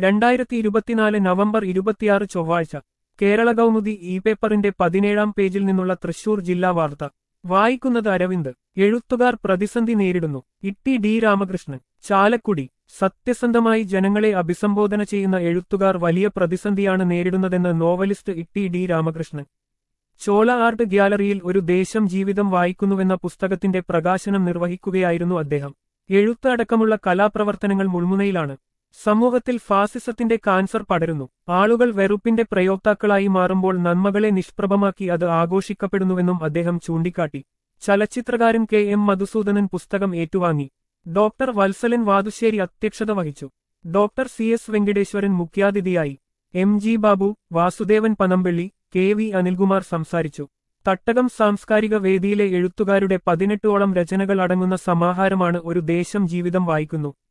രണ്ടായിരത്തി ഇരുപത്തിനാല് നവംബർ ഇരുപത്തിയാറ് ചൊവ്വാഴ്ച കേരള കൗമുദി ഇ പേപ്പറിന്റെ പതിനേഴാം പേജിൽ നിന്നുള്ള തൃശൂർ ജില്ലാ വാർത്ത വായിക്കുന്നത് അരവിന്ദ് എഴുത്തുകാർ പ്രതിസന്ധി നേരിടുന്നു ഇട്ടി ഡി രാമകൃഷ്ണൻ ചാലക്കുടി സത്യസന്ധമായി ജനങ്ങളെ അഭിസംബോധന ചെയ്യുന്ന എഴുത്തുകാർ വലിയ പ്രതിസന്ധിയാണ് നേരിടുന്നതെന്ന് നോവലിസ്റ്റ് ഇട്ടി ഡി രാമകൃഷ്ണൻ ചോള ആർട്ട് ഗ്യാലറിയിൽ ഒരു ദേശം ജീവിതം വായിക്കുന്നുവെന്ന പുസ്തകത്തിന്റെ പ്രകാശനം നിർവഹിക്കുകയായിരുന്നു അദ്ദേഹം എഴുത്ത് അടക്കമുള്ള കലാപ്രവർത്തനങ്ങൾ മുൾമുനയിലാണ് സമൂഹത്തിൽ ഫാസിസത്തിന്റെ കാൻസർ പടരുന്നു ആളുകൾ വെറുപ്പിന്റെ പ്രയോക്താക്കളായി മാറുമ്പോൾ നന്മകളെ നിഷ്പ്രഭമാക്കി അത് ആഘോഷിക്കപ്പെടുന്നുവെന്നും അദ്ദേഹം ചൂണ്ടിക്കാട്ടി ചലച്ചിത്രകാരൻ കെ എം മധുസൂദനൻ പുസ്തകം ഏറ്റുവാങ്ങി ഡോക്ടർ വത്സലൻ വാതുശ്ശേരി അധ്യക്ഷത വഹിച്ചു ഡോക്ടർ സി എസ് വെങ്കടേശ്വരൻ മുഖ്യാതിഥിയായി M G Babu Vasudevan Panampilly K V Anilkumar സംസാരിച്ചു തട്ടകം സാംസ്കാരിക വേദിയിലെ എഴുത്തുകാരുടെ പതിനെട്ടോളം രചനകൾ അടങ്ങുന്ന സമാഹാരമാണ് ഒരു ദേശം ജീവിതം വായിക്കുന്നു